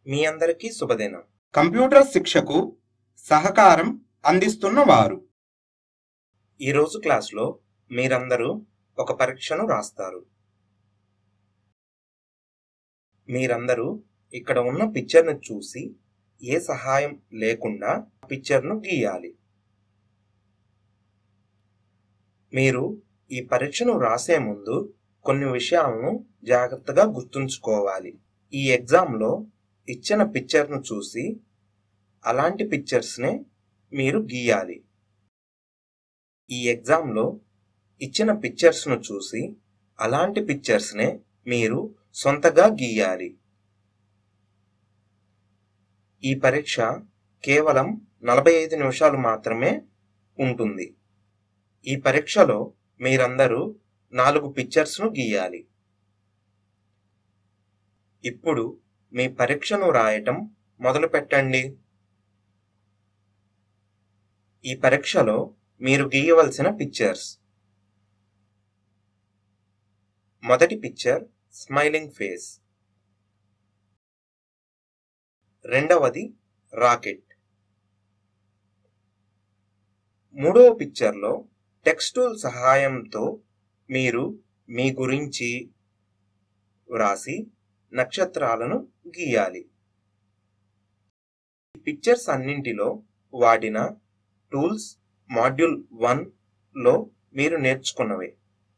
మీ అందరికీ శుభదినం కంప్యూటర్ శిక్షకు సహకారం అందిస్తున్న వారు ఈరోజు క్లాస్లో మీరందరూ ఒక పరీక్షను రాస్తారు మీరందరూ ఇక్కడ ఉన్న పిక్చర్ను చూసి ఏ సహాయం లేకుండా పిక్చర్ను గీయాలి మీరు ఈ పరీక్షను రాసే ముందు కొన్ని విషయాలను జాగ్రత్తగా గుర్తుంచుకోవాలి ఈ ఎగ్జామ్లో ఇచ్చిన పిక్చర్ను చూసి అలాంటి పిక్చర్స్నే మీరు గీయాలి ఈ ఎగ్జామ్లో ఇచ్చిన పిక్చర్స్ను చూసి అలాంటి పిక్చర్స్నే మీరు సొంతగా గీయాలి ఈ పరీక్ష కేవలం నలభై ఐదు నిమిషాలు మాత్రమే ఉంటుంది ఈ పరీక్షలో మీరందరూ నాలుగు పిక్చర్స్ను గీయాలి ఇప్పుడు మీ పరీక్షను రాయటం మొదలు పెట్టండి ఈ పరీక్షలో మీరు గీయవలసిన పిక్చర్స్ మొదటి పిక్చర్ స్మైలింగ్ ఫేస్ రెండవది రాకెట్ మూడవ పిక్చర్లో టెక్స్టూల్ సహాయంతో మీరు మీ గురించి వ్రాసి నక్షత్రాలను గీయాలి ఈ పిక్చర్స్ అన్నింటిలో వాడిన టూల్స్ మాడ్యూల్ వన్లో మీరు నేర్చుకున్నవే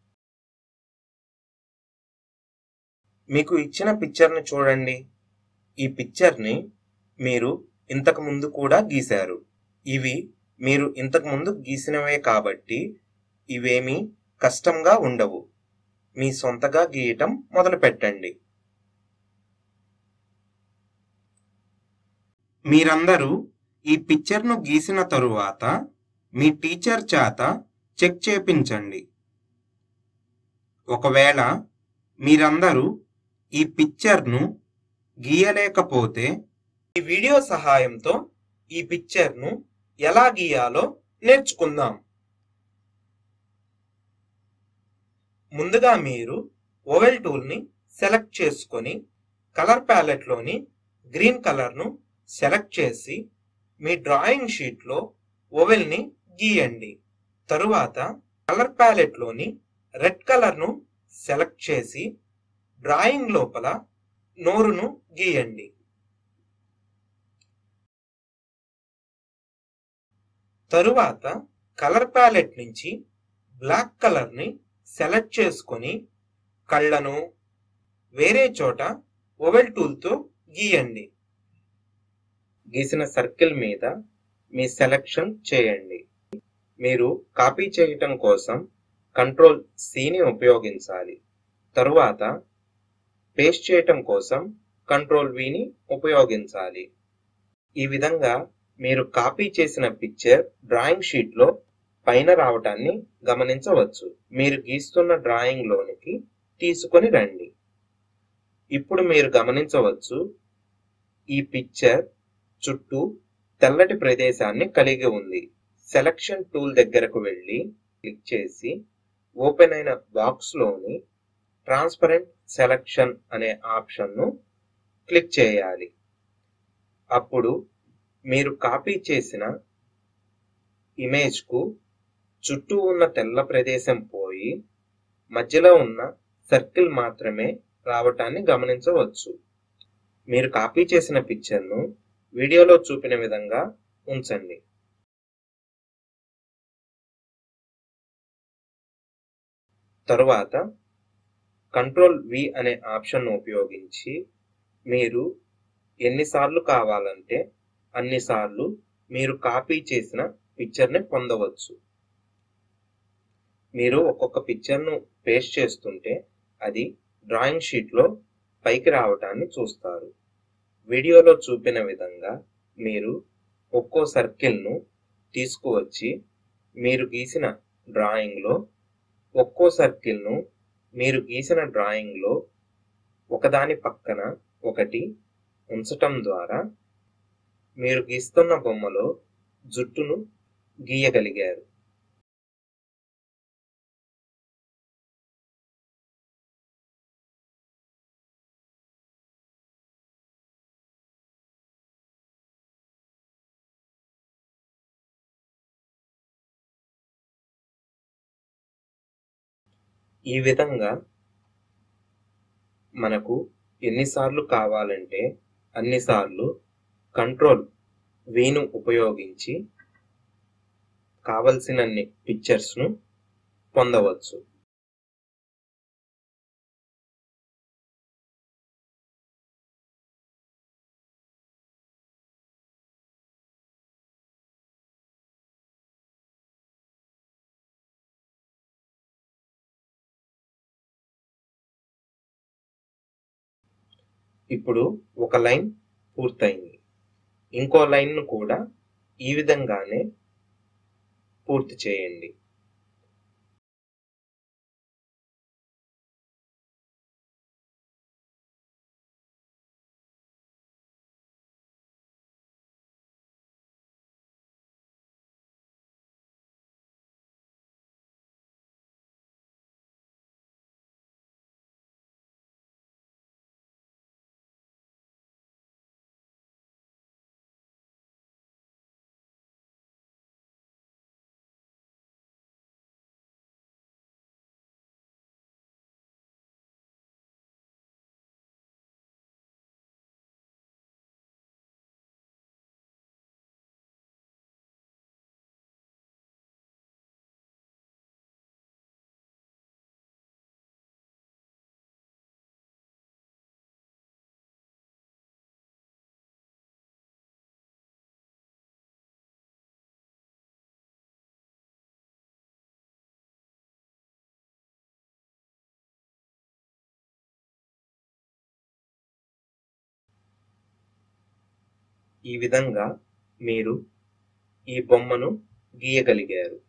మీకు ఇచ్చిన పిక్చర్ని చూడండి ఈ పిక్చర్ని మీరు ఇంతకు ముందు కూడా గీశారు ఇవి మీరు ఇంతకు ముందు గీసినవే కాబట్టి ఇవేమీ కష్టంగా ఉండవు మీ సొంతగా గీయటం మొదలు పెట్టండి మీరందరూ ఈ పిక్చర్ను గీసిన తరువాత మీ టీచర్ చేత చెక్ చేపించండి ఒకవేళ మీరందరూ ఈ పిక్చర్ను గీయలేకపోతే ఈ వీడియో సహాయంతో ఈ పిక్చర్ను ఎలా గీయాలో నేర్చుకుందాం ముందుగా మీరు ఓవెల్ టూల్ని సెలెక్ట్ చేసుకొని కలర్ ప్యాలెట్లోని గ్రీన్ కలర్ను సెలెక్ట్ చేసి మీ డ్రాయింగ్ షీట్లో ఓవెల్ని గీయండి తరువాత కలర్ ప్యాలెట్లోని రెడ్ కలర్ను సెలెక్ట్ చేసి డ్రాయింగ్ లోపల నోరును గీయండి తరువాత కలర్ ప్యాలెట్ నుంచి బ్లాక్ కలర్ని సెలెక్ట్ చేసుకొని కళ్ళను వేరే చోట ఓవెల్ టూల్తో గీయండి గీసిన సర్కిల్ మీద మీ సెలెక్షన్ చేయండి మీరు కాపీ చేయటం కోసం కంట్రోల్ సిని ఉపయోగించాలి తరువాత పేస్ట్ చేయటం కోసం కంట్రోల్ విని ఉపయోగించాలి ఈ విధంగా మీరు కాపీ చేసిన పిక్చర్ డ్రాయింగ్ షీట్లో పైన రావటాన్ని గమనించవచ్చు మీరు గీస్తున్న డ్రాయింగ్ లోనికి తీసుకొని రండి ఇప్పుడు మీరు గమనించవచ్చు ఈ పిక్చర్ చుట్టూ తెల్లటి ప్రదేశాన్ని కలిగి ఉంది సెలక్షన్ టూల్ దగ్గరకు వెళ్ళి క్లిక్ చేసి ఓపెన్ అయిన బాక్స్ లోని ట్రాన్స్పరెంట్ సెలక్షన్ అనే ఆప్షన్ను క్లిక్ చేయాలి అప్పుడు మీరు కాపీ చేసిన ఇమేజ్కు చుట్టూ ఉన్న తెల్ల ప్రదేశం పోయి మధ్యలో ఉన్న సర్కిల్ మాత్రమే రావటాన్ని గమనించవచ్చు మీరు కాపీ చేసిన పిక్చర్ను వీడియోలో చూపిన విధంగా ఉంచండి తరువాత కంట్రోల్ వి అనే ఆప్షన్ను ఉపయోగించి మీరు ఎన్నిసార్లు కావాలంటే అన్నిసార్లు మీరు కాపీ చేసిన పిక్చర్ని పొందవచ్చు మీరు ఒక్కొక్క పిక్చర్ను పేస్ట్ చేస్తుంటే అది డ్రాయింగ్ షీట్లో పైకి రావటాన్ని చూస్తారు వీడియోలో చూపిన విధంగా మీరు ఒక్కో సర్కిల్ను తీసుకువచ్చి మీరు గీసిన డ్రాయింగ్లో ఒక్కో సర్కిల్ను మీరు గీసిన డ్రాయింగ్లో ఒకదాని పక్కన ఒకటి ఉంచటం ద్వారా మీరు గీస్తున్న బొమ్మలో జుట్టును గీయగలిగారు ఈ విధంగా మనకు ఎన్నిసార్లు కావాలంటే అన్నిసార్లు కంట్రోల్ వీను ఉపయోగించి కావలసినన్ని పిక్చర్స్ను పొందవచ్చు ఇప్పుడు ఒక లైన్ పూర్తయింది ఇంకో లైన్ను కూడా ఈ విధంగానే పూర్తి చేయండి ఈ విధంగా మీరు ఈ బొమ్మను గీయగలిగారు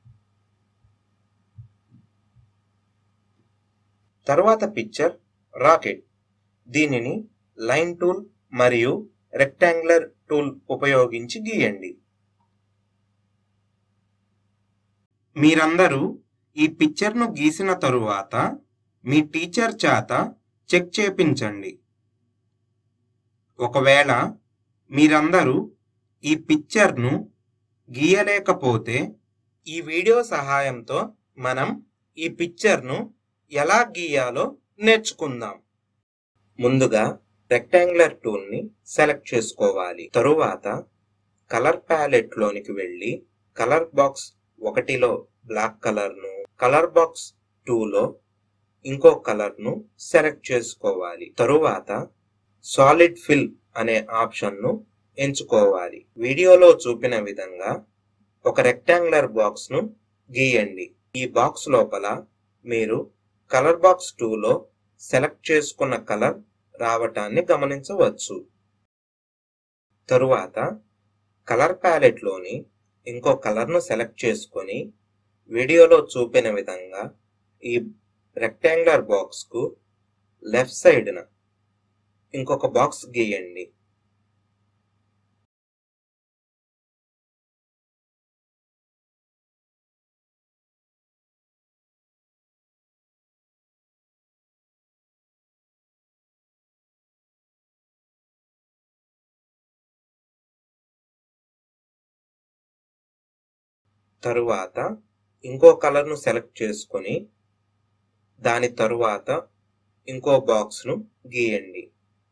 తర్వాత పిక్చర్ రాకెట్ దీనిని లైన్ టూల్ మరియు రెక్టాంగులర్ టూల్ ఉపయోగించి గీయండి మీరందరూ ఈ పిక్చర్ను గీసిన తరువాత మీ టీచర్ చేత చెక్ చేపించండి ఒకవేళ మీరందరూ ఈ పిక్చర్ను గీయలేకపోతే ఈ వీడియో సహాయంతో మనం ఈ పిక్చర్ను ఎలా గీయాలో నేర్చుకుందాం ముందుగా రెక్టాంగులర్ టూల్ని సెలెక్ట్ చేసుకోవాలి తరువాత కలర్ ప్యాలెట్ లోనికి వెళ్ళి కలర్ బాక్స్ ఒకటిలో బ్లాక్ కలర్ను కలర్ బాక్స్ టూలో ఇంకో కలర్ను సెలెక్ట్ చేసుకోవాలి తరువాత సాలిడ్ ఫిల్ అనే ఆప్షన్ను ఎంచుకోవాలి వీడియోలో చూపిన విధంగా ఒక రెక్టాంగులర్ బాక్స్ ను గీయండి ఈ బాక్స్ లోపల మీరు కలర్ బాక్స్ టూలో సెలెక్ట్ చేసుకున్న కలర్ రావటాన్ని గమనించవచ్చు తరువాత కలర్ ప్యాలెట్ లోని ఇంకో కలర్ ను సెలెక్ట్ చేసుకొని వీడియోలో చూపిన విధంగా ఈ రెక్టాంగులర్ బాక్స్ కు లెఫ్ట్ సైడ్న ఇంకొక బాక్స్ గీయండి తరువాత ఇంకో కలర్ ను సెలెక్ట్ చేసుకొని దాని తరువాత ఇంకో బాక్స్ ను గీయండి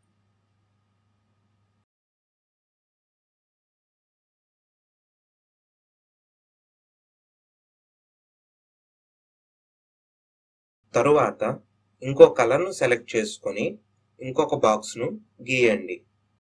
తరువాత ఇంకో కలర్ ను సెలెక్ట్ చేసుకొని ఇంకొక బాక్స్ ను గీయండి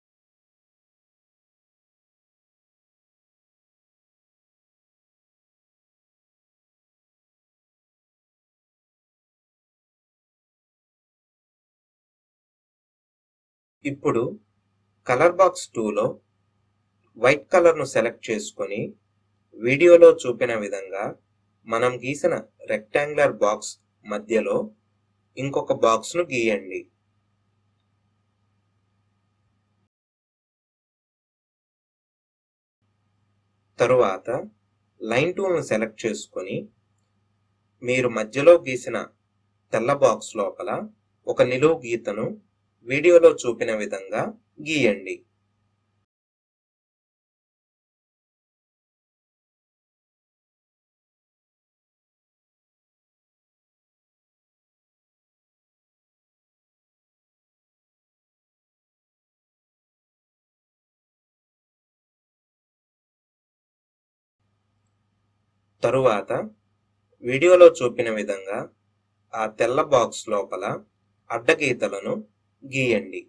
ఇప్పుడు కలర్ బాక్స్ టూలో వైట్ కలర్ ను సెలెక్ట్ చేసుకొని వీడియోలో చూపిన విధంగా మనం గీసిన రెక్టాంగులర్ బాక్స్ మధ్యలో ఇంకొక బాక్స్ ను గీయండి తరువాత లైన్ టూల్ ను సెలెక్ట్ చేసుకొని మీరు మధ్యలో గీసిన తెల్ల బాక్స్ లోపల ఒక నిలువు గీతను వీడియోలో చూపిన విధంగా గీయండి తరువాత వీడియోలో చూపిన విధంగా ఆ తెల్ల బాక్స్ లోపల అడ్డగీతలను గీయండి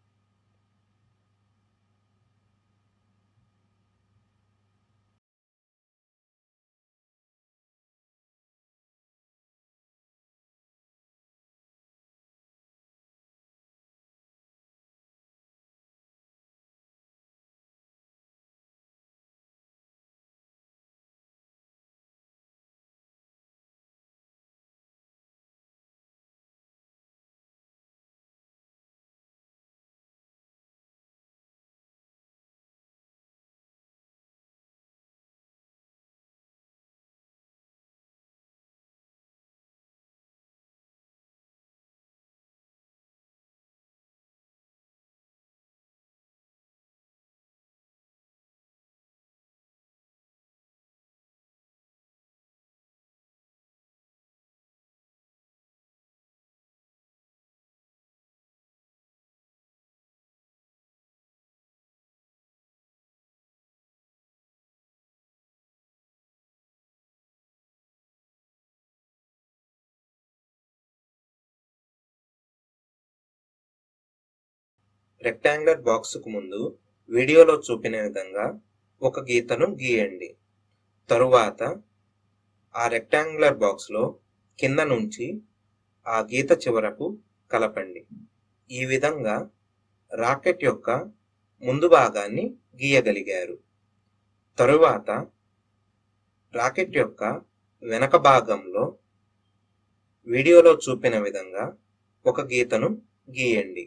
రెక్టాంగులర్ బాక్స్కు ముందు వీడియోలో చూపిన విధంగా ఒక గీతను గీయండి తరువాత ఆ రెక్టాంగులర్ బాక్స్లో కింద నుంచి ఆ గీత చివరకు కలపండి ఈ విధంగా రాకెట్ యొక్క ముందు భాగాన్ని గీయగలిగారు తరువాత రాకెట్ యొక్క వెనక భాగంలో వీడియోలో చూపిన విధంగా ఒక గీతను గీయండి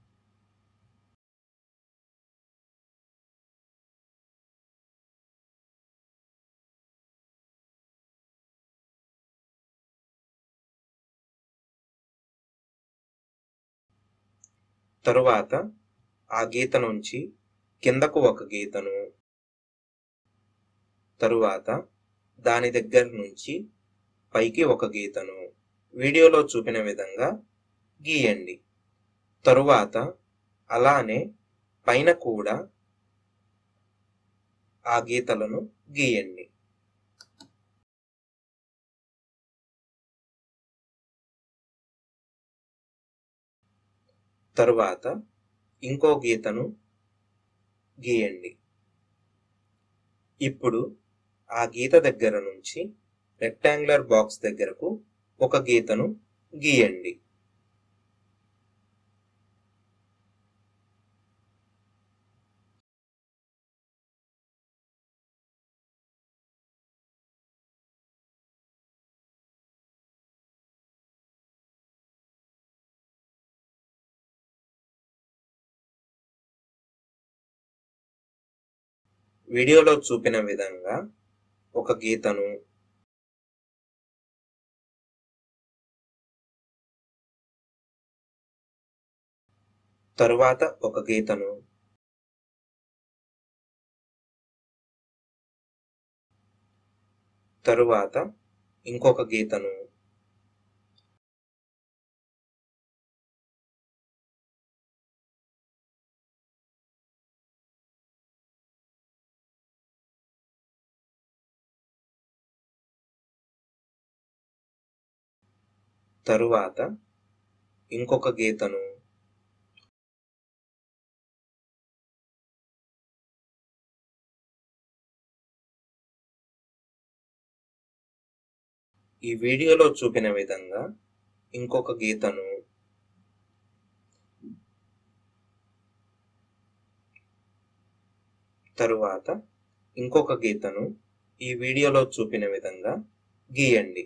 తరువాత ఆ గీత నుంచి కిందకు ఒక గీతను తరువాత దాని దగ్గర నుంచి పైకి ఒక గీతను వీడియోలో చూపిన విధంగా గీయండి తరువాత అలానే పైన కూడా ఆ గీతలను గీయండి తరువాత ఇంకో గీతను గీయండి ఇప్పుడు ఆ గీత దగ్గర నుంచి రెక్టాంగులర్ బాక్స్ దగ్గరకు ఒక గీతను గీయండి వీడియోలో చూపిన విధంగా ఒక గీతను తరువాత ఒక గీతను తరువాత ఇంకొక గీతను తరువాత ఇంకొక గీతను ఈ వీడియోలో చూపిన విధంగా ఇంకొక గీతను తరువాత ఇంకొక గీతను ఈ వీడియోలో చూపిన విధంగా గీయండి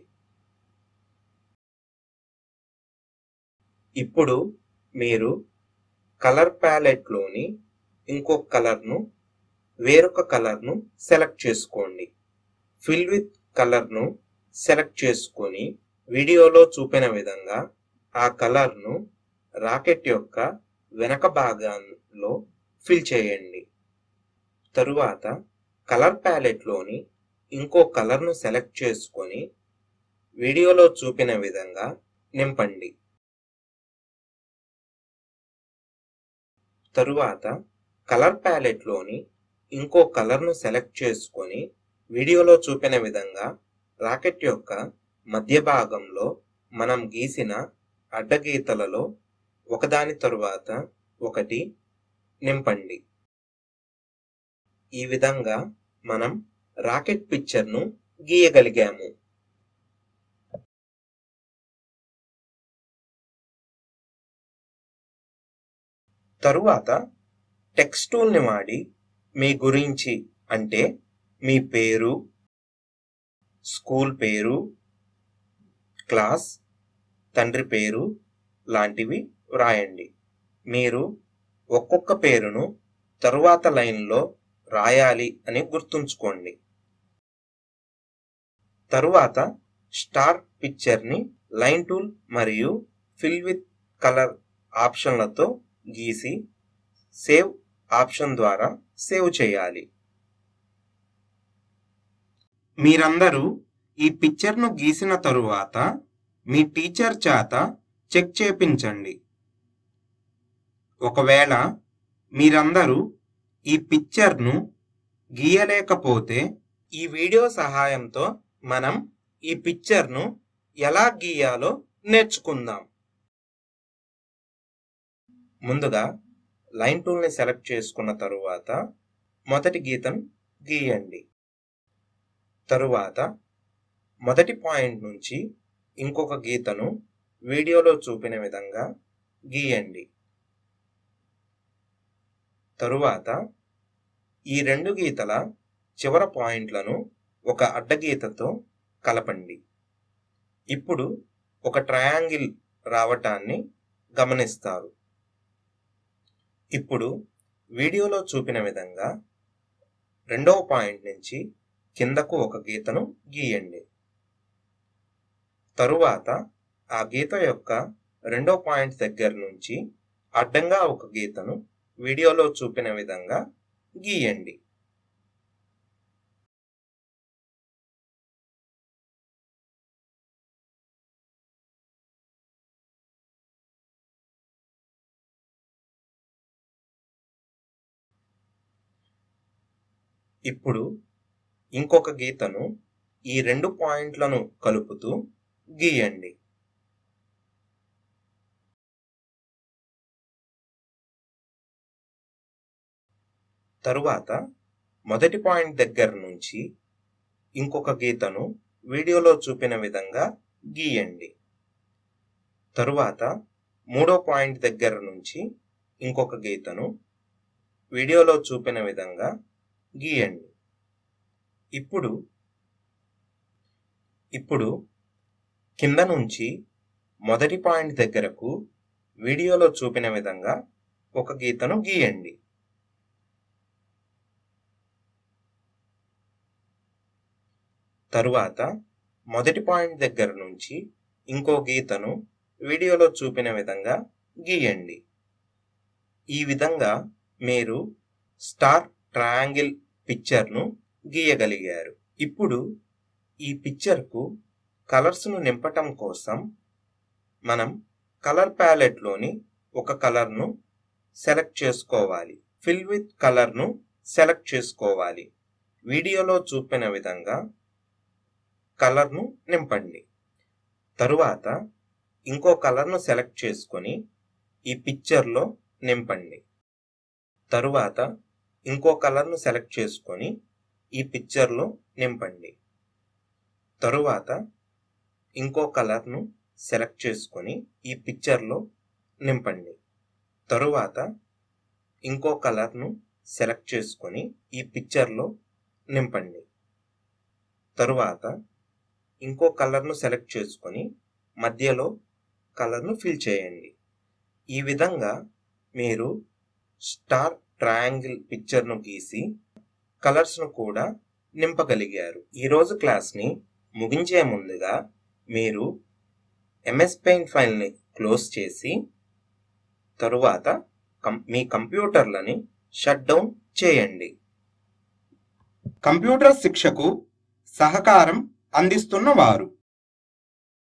ఇప్పుడు మీరు కలర్ ప్యాలెట్లోని ఇంకొక కలర్ను వేరొక కలర్ను సెలెక్ట్ చేసుకోండి ఫిల్ విత్ కలర్ను సెలెక్ట్ చేసుకొని వీడియోలో చూపిన విధంగా ఆ కలర్ను రాకెట్ యొక్క వెనక భాగంలో ఫిల్ చేయండి తరువాత కలర్ ప్యాలెట్లోని ఇంకో కలర్ను సెలెక్ట్ చేసుకొని వీడియోలో చూపిన విధంగా నింపండి తరువాత కలర్ ప్యాలెట్లోని ఇంకో కలర్ను సెలెక్ట్ చేసుకొని వీడియోలో చూపిన విధంగా రాకెట్ యొక్క మధ్య భాగంలో మనం గీసిన అడ్డగీతలలో ఒకదాని తరువాత ఒకటి నింపండి ఈ విధంగా మనం రాకెట్ పిక్చర్ను గీయగలిగాము తరువాత టెక్స్ట్ టూల్ని వాడి మీ గురించి అంటే మీ పేరు స్కూల్ పేరు క్లాస్ తండ్రి పేరు లాంటివి వ్రాయండి మీరు ఒక్కొక్క పేరును తరువాత లైన్లో రాయాలి అని గుర్తుంచుకోండి తరువాత స్టార్ పిక్చర్ని లైన్ టూల్ మరియు ఫిల్ విత్ కలర్ ఆప్షన్లతో గీసి సేవ్ ఆప్షన్ ద్వారా సేవ్ చేయాలి మీరందరూ ఈ పిక్చర్ను గీసిన తరువాత మీ టీచర్ చేత చెక్ చేపించండి ఒకవేళ మీరందరూ ఈ పిక్చర్ను గీయలేకపోతే ఈ వీడియో సహాయంతో మనం ఈ పిక్చర్ను ఎలా గీయాలో నేర్చుకుందాం ముందుగా లైన్ టూల్ని సెలెక్ట్ చేసుకున్న తరువాత మొదటి గీతను గీయండి తరువాత మొదటి పాయింట్ నుంచి ఇంకొక గీతను వీడియోలో చూపిన విధంగా గీయండి తరువాత ఈ రెండు గీతల చివర పాయింట్లను ఒక అడ్డగీతతో కలపండి ఇప్పుడు ఒక ట్రయాంగిల్ రావటాన్ని గమనిస్తారు ఇప్పుడు వీడియోలో చూపిన విధంగా రెండవ పాయింట్ నుంచి కిందకు ఒక గీతను గీయండి తరువాత ఆ గీత యొక్క రెండో పాయింట్ దగ్గర నుంచి అడ్డంగా ఒక గీతను వీడియోలో చూపిన విధంగా గీయండి ఇప్పుడు ఇంకొక గీతను ఈ రెండు పాయింట్లను కలుపుతూ గీయండి తరువాత మొదటి పాయింట్ దగ్గర నుంచి ఇంకొక గీతను వీడియోలో చూపిన విధంగా గీయండి తరువాత మూడో పాయింట్ దగ్గర నుంచి ఇంకొక గీతను వీడియోలో చూపిన విధంగా గీయండి ఇప్పుడు ఇప్పుడు కింద నుంచి మొదటి పాయింట్ దగ్గరకు వీడియోలో చూపిన విధంగా ఒక గీతను గీయండి తరువాత మొదటి పాయింట్ దగ్గర నుంచి ఇంకో గీతను వీడియోలో చూపిన విధంగా గీయండి ఈ విధంగా మీరు స్టార్ ట్రయాంగిల్ పిక్చర్ను గీయగలిగారు ఇప్పుడు ఈ పిక్చర్కు కలర్స్ను నింపటం కోసం మనం కలర్ ప్యాలెట్లోని ఒక కలర్ను సెలెక్ట్ చేసుకోవాలి ఫిల్ విత్ కలర్ను సెలెక్ట్ చేసుకోవాలి వీడియోలో చూపిన విధంగా కలర్ను నింపండి తరువాత ఇంకో కలర్ను సెలెక్ట్ చేసుకొని ఈ పిక్చర్లో నింపండి తరువాత ఇంకో కలర్ను సెలెక్ట్ చేసుకొని ఈ పిక్చర్లో నింపండి తరువాత ఇంకో కలర్ను సెలెక్ట్ చేసుకొని ఈ పిక్చర్లో నింపండి తరువాత ఇంకో కలర్ను సెలెక్ట్ చేసుకొని ఈ పిక్చర్లో నింపండి తరువాత ఇంకో కలర్ను సెలెక్ట్ చేసుకొని మధ్యలో కలర్ను ఫిల్ చేయండి ఈ విధంగా మీరు స్టార్ ట్రయాంగిల్ పిక్చర్ను గీసి కలర్స్ను కూడా నింపగలిగారు ఈరోజు క్లాస్ని ముగించే ముందుగా మీరు ఎంఎస్ పెయింట్ ఫైల్ని క్లోజ్ చేసి తరువాత కం- మీ కంప్యూటర్లని షట్ డౌన్ చేయండి కంప్యూటర్ శిక్షకు సహకారం అందిస్తున్న వారు